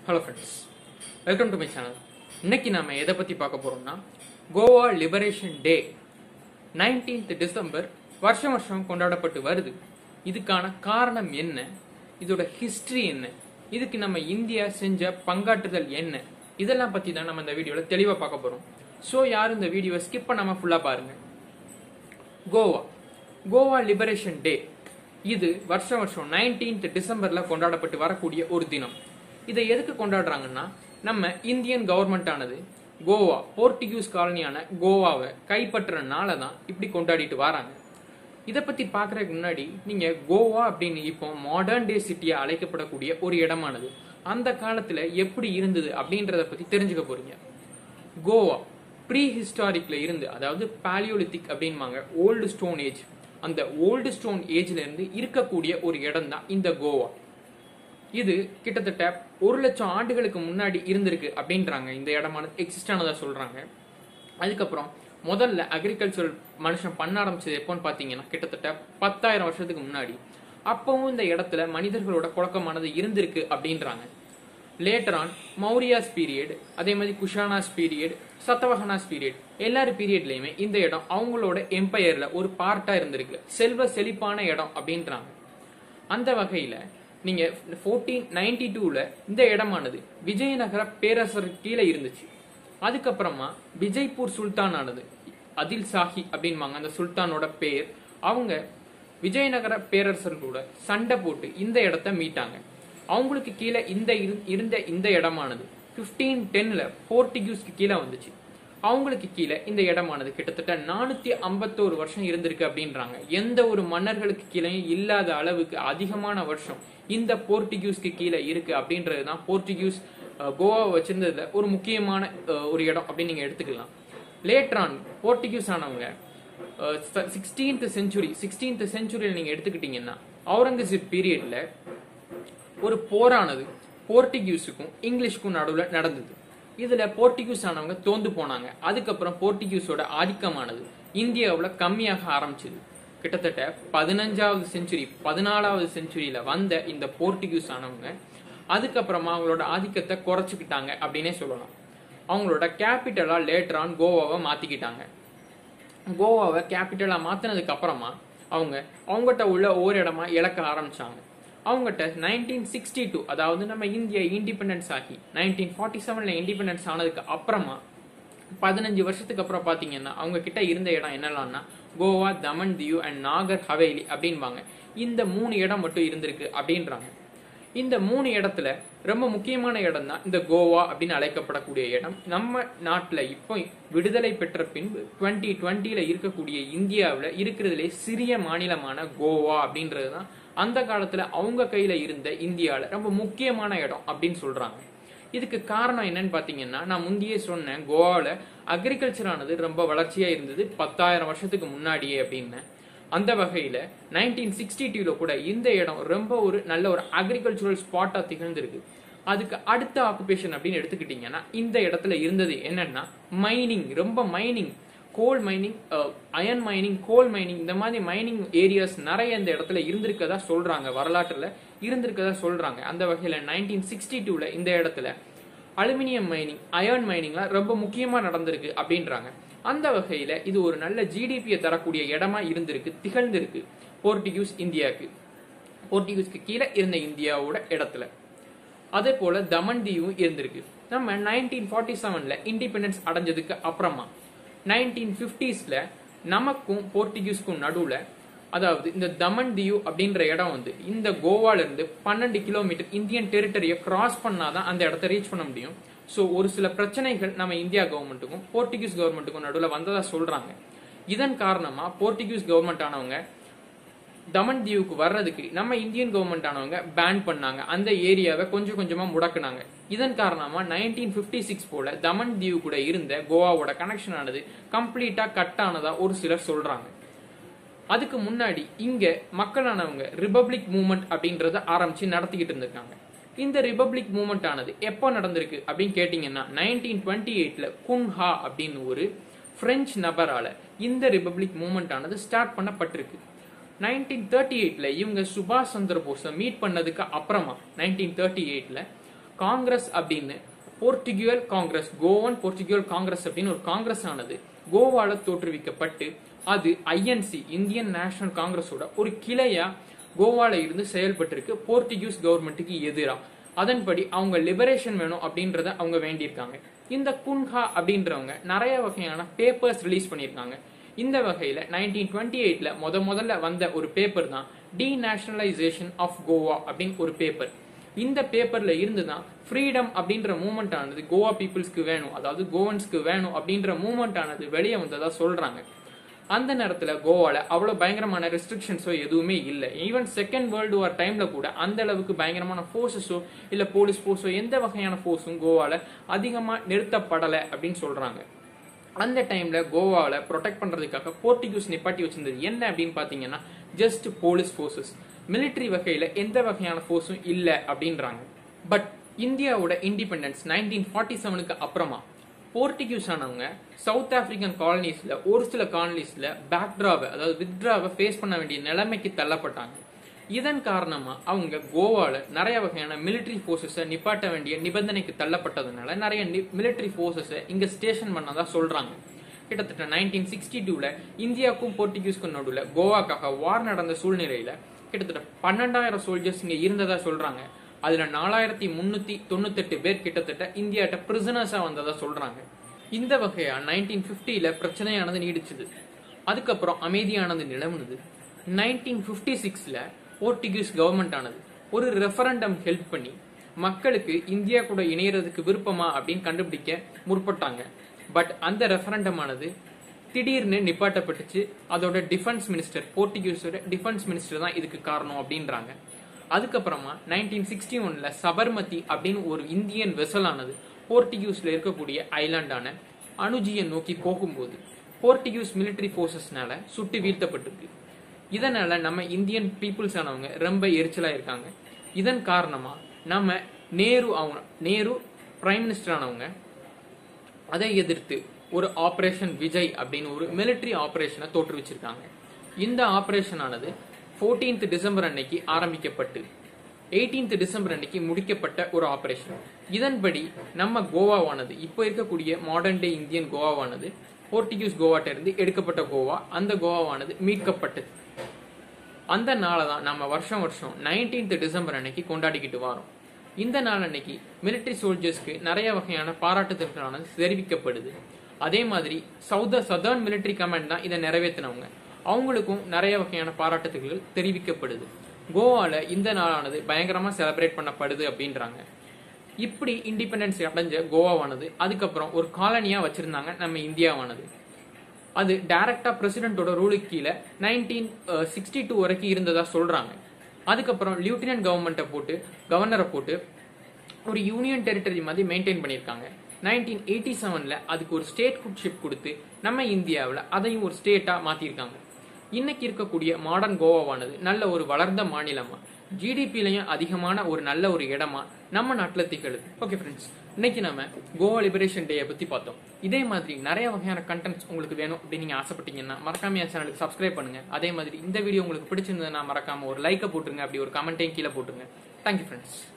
hello friends welcome to my channel இன்னைக்கு நாம எதை பத்தி பார்க்க போறோம்னா கோவா லிபரேஷன் டே 19th டிசம்பர் வருஷம் வருஷம் கொண்டாடப்பட்டு வருது இதுக்கான காரணம் என்ன இதோட ஹிஸ்டரி என்ன இதுக்கு நம்ம இந்தியா செஞ்ச பங்காற்றுதல் என்ன இதெல்லாம் பத்தி தான் நம்ம இந்த வீடியோல தெளிவா பார்க்க போறோம் ஸோ யாரும் இந்த வீடியோவை ஸ்கிப் பண்ணாம ஃபுல்லா பாருங்க கோவா கோவா லிபரேஷன் டே இது வருஷம் வருஷம் 19th டிசம்பர்ல கொண்டாடப்பட்டு வரக்கூடிய ஒரு தினம் இதை எதுக்கு கொண்டாடுறாங்கன்னா நம்ம இந்தியன் கவர்மெண்ட் ஆனது கோவா போர்ச்சுகீஸ் காலனியான கோவாவை கைப்பற்றனால தான் இப்படி கொண்டாடிட்டு வராங்க இதை பத்தி பார்க்கறதுக்கு முன்னாடி நீங்க கோவா அப்படின்னு இப்போ மாடர்ன் டே சிட்டியா அழைக்கப்படக்கூடிய ஒரு இடமானது அந்த காலத்துல எப்படி இருந்தது அப்படின்றத பத்தி தெரிஞ்சுக்க போறீங்க கோவா ப்ரீ ஹிஸ்டாரிக்ல இருந்து அதாவது பாலியோலித்திக் அப்படின்பாங்க ஓல்டு ஸ்டோன் ஏஜ் அந்த ஓல்டு ஸ்டோன் ஏஜ்ல இருந்து இருக்கக்கூடிய ஒரு இடம் தான் இந்த கோவா இது கிட்டத்தட்ட ஒரு லட்சம் ஆண்டுகளுக்கு முன்னாடி இருந்திருக்கு அப்படின்றாங்க இந்த இடமானது எக்ஸிஸ்ட் ஆனதா சொல்றாங்க அதுக்கப்புறம் முதல்ல அக்ரிகல்ச்சர் மனுஷன் பண்ண ஆரம்பிச்சது எப்போன்னு பாத்தீங்கன்னா கிட்டத்தட்ட பத்தாயிரம் வருஷத்துக்கு முன்னாடி அப்பவும் இந்த இடத்துல மனிதர்களோட புழக்கமானது இருந்திருக்கு அப்படின்றாங்க லேட்டர் ஆன் மௌரியாஸ் பீரியட் அதே மாதிரி குஷானாஸ் பீரியட் சத்தவஹனாஸ் பீரியட் எல்லாரு பீரியட்லயுமே இந்த இடம் அவங்களோட எம்பையர்ல ஒரு பார்ட்டா இருந்திருக்கு செல்வ செழிப்பான இடம் அப்படின்றாங்க அந்த வகையில நீங்க ஃபோர்டீன் நைன்டி டூல இந்த இடமானது விஜயநகர பேரரசர் கீழே இருந்துச்சு அதுக்கப்புறமா விஜய்பூர் சுல்தான் ஆனது அதில் சாஹி அப்படின்பாங்க அந்த சுல்தானோட பேர் அவங்க விஜயநகர பேரரசர் கூட சண்டை போட்டு இந்த இடத்த மீட்டாங்க அவங்களுக்கு கீழே இந்த இரு- இருந்த இந்த இடமானது 1510 டென்ல போர்ச்சுகீஸ்க்கு கீழே வந்துச்சு அவங்களுக்கு கீழே இந்த இடமானது கிட்டத்தட்ட நானூத்தி ஐம்பத்தோரு வருஷம் இருந்திருக்கு அப்படின்றாங்க எந்த ஒரு மன்னர்களுக்கு கீழேயும் இல்லாத அளவுக்கு அதிகமான வருஷம் இந்த போர்ச்சுகீஸ்க்கு கீழே இருக்கு அப்படின்றது தான் போர்ச்சுகீஸ் அஹ், கோவா வச்சிருந்ததுல ஒரு முக்கியமான அஹ், ஒரு இடம் அப்படின்னு நீங்க எடுத்துக்கலாம் லேட்ரான் போர்ச்சுகீஸ் ஆனவங்க சிக்ஸ்டீன்த் செஞ்சுரி சிக்ஸ்டீன்த் செஞ்சுரியில் நீங்க எடுத்துக்கிட்டீங்கன்னா அவுரங்கசீப் பீரியட்ல ஒரு போரானது போர்ச்சுகீஸுக்கும் இங்கிலீஷ்க்கும் நடுவில் நடந்தது இதுல போர்ச்சுகீஸ் ஆனவங்க தோந்து போனாங்க அதுக்கப்புறம் போர்ச்சுகீஸோட ஆதிக்கமானது இந்தியாவுல கம்மியாக ஆரம்பிச்சது கிட்டத்தட்ட பதினஞ்சாவது செஞ்சுரி பதினாலாவது செஞ்சுரியில வந்த இந்த போர்ச்சுகீஸ் ஆனவங்க அதுக்கப்புறமா அவங்களோட ஆதிக்கத்தை குறைச்சிக்கிட்டாங்க அப்படின்னே சொல்லலாம் அவங்களோட கேபிட்டலா லேட்டரான் கோவாவை மாத்திக்கிட்டாங்க கோவாவை கேபிட்டலா மாத்தினதுக்கு அப்புறமா அவங்க அவங்ககிட்ட உள்ள ஒவ்வொரு இடமா இழக்க ஆரம்பிச்சாங்க அவங்ககிட்ட நைன்டீன் சிக்ஸ்டி டூ அதாவது நம்ம இந்தியா இண்டிபெண்டன்ஸ் ஆகி நைன்டீன் ஃபார்ட்டி செவன்ல இண்டிபெண்டன்ஸ் ஆனதுக்கு அப்புறமா பதினஞ்சு வருஷத்துக்கு அப்புறம் பாத்தீங்கன்னா அவங்க கிட்ட இருந்த இடம் என்னலாம்னா கோவா தமன் தியூ அண்ட் நாகர் ஹவேலி அப்படின்பாங்க இந்த மூணு இடம் மட்டும் இருந்திருக்கு அப்படின்றாங்க இந்த மூணு இடத்துல ரொம்ப முக்கியமான இடம் தான் இந்த கோவா அப்படின்னு அழைக்கப்படக்கூடிய இடம் நம்ம நாட்டுல இப்போ விடுதலை பெற்ற பின்பு டுவெண்ட்டி டுவெண்ட்டில இருக்கக்கூடிய இந்தியாவுல இருக்கிறதுலே சிறிய மாநிலமான கோவா அப்படின்றது தான் அந்த காலத்துல அவங்க கையில இருந்த இந்தியால ரொம்ப முக்கியமான இடம் அப்படின்னு சொல்றாங்க இதுக்கு காரணம் என்னன்னு பாத்தீங்கன்னா நான் முந்தையே சொன்னேன் கோவால அக்ரிகல்ச்சர் ஆனது ரொம்ப வளர்ச்சியா இருந்தது பத்தாயிரம் வருஷத்துக்கு முன்னாடியே அப்படின்னு அந்த வகையில நைன்டீன் சிக்ஸ்டி டூல கூட இந்த இடம் ரொம்ப ஒரு நல்ல ஒரு அக்ரிகல்ச்சுரல் ஸ்பாட்டா திகழ்ந்திருக்கு அதுக்கு அடுத்த ஆக்குபேஷன் அப்படின்னு எடுத்துக்கிட்டீங்கன்னா இந்த இடத்துல இருந்தது என்னன்னா மைனிங் ரொம்ப mining coal mining iron mining coal mining இந்த மாதிரி மைனிங் ஏரியாஸ் நிறைய இந்த இடத்துல இருந்திருக்கதா சொல்றாங்க வரலாற்றுல இருந்திருக்கதா சொல்றாங்க அந்த வகையில நைன்டீன் சிக்ஸ்டி டூல இந்த இடத்துல அலுமினியம் மைனிங் அயர்ன் மைனிங்லாம் ரொம்ப முக்கியமா நடந்திருக்கு அப்படின்றாங்க அந்த வகையில இது ஒரு நல்ல ஜிடிபியை தரக்கூடிய இடமா இருந்திருக்கு திகழ்ந்திருக்கு போர்ச்சுகீஸ் இந்தியாவுக்கு போர்ச்சுகீஸ்க்கு கீழே இருந்த இந்தியாவோட இடத்துல அதே போல தமன் தீவும் இருந்திருக்கு நம்ம நைன்டீன் ஃபார்ட்டி செவன்ல இண்டிபெண்டன்ஸ் அடைஞ்சதுக்கு அப்புறமா நைன்டீன் பிப்டிஸ்ல நமக்கும் போர்ச்சுகீஸ்க்கும் நடுவுல அதாவது இந்த தமன் தீவு அப்படின்ற இடம் வந்து இந்த கோவால இருந்து பன்னெண்டு கிலோமீட்டர் இந்தியன் டெரிட்டரியை கிராஸ் பண்ணாதான் அந்த இடத்த ரீச் பண்ண முடியும் ஸோ ஒரு சில பிரச்சனைகள் நம்ம இந்தியா கவர்மெண்ட்டுக்கும் போர்ச்சுகீஸ் கவர்மெண்ட்டுக்கும் நடுவில் வந்ததா சொல்றாங்க இதன் காரணமா போர்ச்சுகீஸ் கவர்மெண்ட் ஆனவங்க தமன் தீவுக்கு வர்றதுக்கு நம்ம இந்தியன் கவர்மெண்ட் ஆனவங்க பேன் பண்ணாங்க அந்த ஏரியாவை கொஞ்சம் கொஞ்சமா முடக்குனாங்க இதன் காரணமா நைன்டீன் பிப்டி சிக்ஸ் போல தமன் தீவு கூட இருந்த கோவாவோட கனெக்ஷன் ஆனது கம்ப்ளீட்டா கட் ஆனதா ஒரு சிலர் சொல்றாங்க அதுக்கு முன்னாடி இங்க மக்களானவங்க ரிபப்ளிக் மூவ்மெண்ட் அப்படின்றத ஆரம்பிச்சு நடத்திக்கிட்டு இருந்திருக்காங்க இந்த ரிபப்ளிக் மூவ்மெண்ட் ஆனது எப்போ நடந்திருக்கு அப்படின்னு கேட்டீங்கன்னா நைன்டீன் டுவெண்ட்டி எயிட்ல குன்ஹா அப்படின்னு ஒரு பிரெஞ்சு நபரால இந்த ரிபப்ளிக் மூவ்மெண்ட் ஆனது ஸ்டார்ட் பண்ணப்பட்டிருக்கு நைன்டீன் தேர்ட்டி எயிட்ல இவங்க சுபாஷ் சந்திர போஸை மீட் பண்ணதுக்கு அப்புறமா நைன்டீன் தேர்ட்டி எயிட்ல காங்கிரஸ் அப்படின்னு போர்ச்சுகியல் காங்கிரஸ் கோவன் போர்ச்சுகியல் காங்கிரஸ் அப்படின்னு ஒரு காங்கிரஸ் ஆனது கோவால தோற்றுவிக்கப்பட்டு அது ஐஎன்சி இந்தியன் நேஷனல் காங்கிரஸோட ஒரு கிளையா கோவால இருந்து செயல்பட்டிருக்கு போர்ச்சுகீஸ் கவர்மெண்ட்டுக்கு எதிரா அதன்படி அவங்க லிபரேஷன் வேணும் அப்படின்றத அவங்க வேண்டியிருக்காங்க இந்த குன்ஹா அப்படின்றவங்க நிறைய வகையான பேப்பர்ஸ் ரிலீஸ் பண்ணியிருக்காங்க இந்த வகையில நைன்டீன் டுவெண்ட்டி எயிட்ல முத முதல்ல வந்த ஒரு பேப்பர் தான் டி நேஷனலைசேஷன் ஆஃப் கோவா அப்படின்னு ஒரு பேப்பர் இந்த பேப்பர்ல இருந்து தான் ஃப்ரீடம் அப்படின்ற மூமெண்ட் ஆனது கோவா பீப்புள்ஸ்க்கு வேணும் அதாவது கோவன்ஸ்க்கு வேணும் அப்படின்ற மூமெண்ட் ஆனது வெளியே வந்ததா சொல்றாங்க அந்த நேரத்துல கோவால அவ்வளவு பயங்கரமான ரெஸ்ட்ரிக்ஷன்ஸோ எதுவுமே இல்லை ஈவன் செகண்ட் வேர்ல்டு வார் டைம்ல கூட அந்த அளவுக்கு பயங்கரமான ஃபோர்ஸஸோ இல்ல போலீஸ் ஃபோர்ஸோ எந்த வகையான ஃபோர்ஸும் கோவால அதிகமா நிறுத்தப்படலை அப்படின்னு சொல்றாங்க அந்த டைம்ல கோவால ப்ரொடெக்ட் பண்றதுக்காக போர்ட்டுகீஸ் நிப்பாட்டி வச்சிருந்தது என்ன அப்படின்னு பாத்தீங்கன்னா ஜஸ்ட் போலீஸ் ஃபோர்ஸஸ் மிலிட்டரி வகையில எந்த வகையான ஃபோர்ஸும் இல்ல அப்படின்றாங்க பட் இந்தியாவோட இண்டிபெண்டன்ஸ் நைன்டீன் ஃபார்ட்டி செவனுக்கு அப்புறமா போர்ட்டுகீஸ் ஆனவங்க சவுத் ஆப்பிரிக்கன் காலனிஸ்ல ஒரு சில காலனிஸ்ல பேக்ட்ராவை அதாவது வித்ட்ராவை ஃபேஸ் பண்ண வேண்டிய நிலைமைக்கு தள்ளப்பட்டாங்க இதன் காரணமா அவங்க கோவால நிறைய வகையான மிலிட்டரி போர்சஸ நிப்பாட்ட வேண்டிய நிபந்தனைக்கு தள்ளப்பட்டதுனால நிறைய மிலிட்டரி போர்சஸ இங்க ஸ்டேஷன் பண்ணதா சொல்றாங்க கிட்டத்தட்ட நைன்டீன் சிக்ஸ்டி டூல இந்தியாவுக்கும் போர்ச்சுகீஸ்க்கும் நடுவுல கோவாக்காக வார் நடந்த சூழ்நிலையில கிட்டத்தட்ட பன்னெண்டாயிரம் சோல்ஜர்ஸ் இங்க இருந்ததா சொல்றாங்க அதுல நாலாயிரத்தி முன்னூத்தி தொண்ணூத்தெட்டு பேர் கிட்டத்தட்ட இந்தியாட்ட பிரிசனர்ஸா வந்ததா சொல்றாங்க இந்த வகையா நைன்டீன் பிப்டியில பிரச்சனையானது நீடிச்சது அதுக்கப்புறம் அமைதியானது நிலவுனது நைன்டீன் பிப்டி சிக்ஸ்ல போர்ச்சுகீஸ் கவர்மெண்ட் ஆனது ஒரு ரெஃபரண்டம் ஹெல்ப் பண்ணி மக்களுக்கு இந்தியா கூட இணையறதுக்கு விருப்பமா அப்படின்னு கண்டுபிடிக்க முற்பட்டாங்க பட் அந்த ரெஃபரண்டம் ஆனது திடீர்னு நிப்பாட்டப்பட்டுச்சு அதோட டிஃபென்ஸ் மினிஸ்டர் போர்ச்சுகீஸோட டிஃபென்ஸ் மினிஸ்டர் தான் இதுக்கு காரணம் அப்படின்றாங்க அதுக்கப்புறமா நைன்டீன் சிக்ஸ்டி ஒன்ல சபர்மதி அப்படின்னு ஒரு இந்தியன் வெசல் ஆனது போர்ச்சுகீஸ்ல இருக்கக்கூடிய ஐலாண்டான அணுஜியை நோக்கி போகும்போது போர்ச்சுகீஸ் மிலிட்டரி போர்சஸ்னால சுட்டு வீழ்த்தப்பட்டிருக்கு இதனால நம்ம இந்தியன் பீப்புள்ஸ் ஆனவங்க ரொம்ப எரிச்சலா இருக்காங்க இதன் காரணமா நம்ம நேரு அவங்க நேரு பிரைம் மினிஸ்டர் ஆனவங்க அதை எதிர்த்து ஒரு ஆபரேஷன் விஜய் அப்படின்னு ஒரு மிலிட்டரி ஆபரேஷனை தோற்றுவிச்சிருக்காங்க இந்த ஆபரேஷன் ஆனது ஃபோர்டீன்த் டிசம்பர் அன்னைக்கு ஆரம்பிக்கப்பட்டு எயிட்டீன்த் டிசம்பர் அன்னைக்கு முடிக்கப்பட்ட ஒரு ஆபரேஷன் இதன்படி நம்ம கோவாவானது இப்போ இருக்கக்கூடிய மாடர்ன் டே இந்தியன் கோவாவானது போர்ச்சுகீஸ் கோவாட்ட இருந்து எடுக்கப்பட்ட கோவா அந்த கோவாவானது மீட்கப்பட்டது அந்த நாளை தான் நம்ம வருஷம் வருஷம் நைன்டீன்த் டிசம்பர் அன்னைக்கு கொண்டாடிக்கிட்டு வரோம் இந்த நாள் அன்னைக்கு மிலிட்டரி சோல்ஜர்ஸ்க்கு நிறைய வகையான பாராட்டுதல்களானது தெரிவிக்கப்படுது அதே மாதிரி சவுத சதர்ன் மிலிட்டரி கமாண்ட் தான் இதை நிறைவேற்றினவங்க அவங்களுக்கும் நிறைய வகையான பாராட்டுதல்கள் தெரிவிக்கப்படுது கோவால இந்த நாளானது பயங்கரமா செலிப்ரேட் பண்ணப்படுது அப்படின்றாங்க இப்படி இண்டிபெண்டன்ஸ் அடைஞ்ச கோவாவானது அதுக்கப்புறம் ஒரு காலனியா வச்சிருந்தாங்க நம்ம இந்தியாவானது அது டைரக்டா பிரசிடென்ட்டோட ரூலுக்கு கீழே நைன்டீன் சிக்ஸ்டி டூ வரைக்கும் இருந்ததா சொல்றாங்க அதுக்கப்புறம் லியூட்டினன்ட் கவர்மெண்ட்டை போட்டு கவர்னரை போட்டு ஒரு யூனியன் டெரிட்டரி மாதிரி மெயின்டைன் பண்ணியிருக்காங்க நைன்டீன் எயிட்டி செவன்ல அதுக்கு ஒரு ஸ்டேட் குட்ஷிப் கொடுத்து நம்ம இந்தியாவில் அதையும் ஒரு ஸ்டேட்டா மாத்திருக்காங்க இன்னைக்கு இருக்கக்கூடிய மாடர்ன் கோவாவானது நல்ல ஒரு வளர்ந்த மாநிலமா ஜிடிபிலையும் அதிகமான ஒரு நல்ல ஒரு இடமா நம்ம நாட்டில் திகழுது ஓகே ஃப்ரெண்ட்ஸ் இன்னைக்கு நம்ம கோவா லிபரேஷன் டேயை பத்தி பார்த்தோம் இதே மாதிரி நிறைய வகையான கண்டென்ட்ஸ் உங்களுக்கு வேணும் அப்படின்னு நீங்க ஆசைப்பட்டீங்கன்னா மறக்காம என் சேனலுக்கு சப்ஸ்கிரைப் பண்ணுங்க அதே மாதிரி இந்த வீடியோ உங்களுக்கு பிடிச்சிருந்ததுன்னா மறக்காம ஒரு லைக்கை போட்டுருங்க அப்படி ஒரு கமெண்ட்டையும் கீழே போட்டுருங்க தேங்க்யூ ஃப்ரெண்ட்ஸ்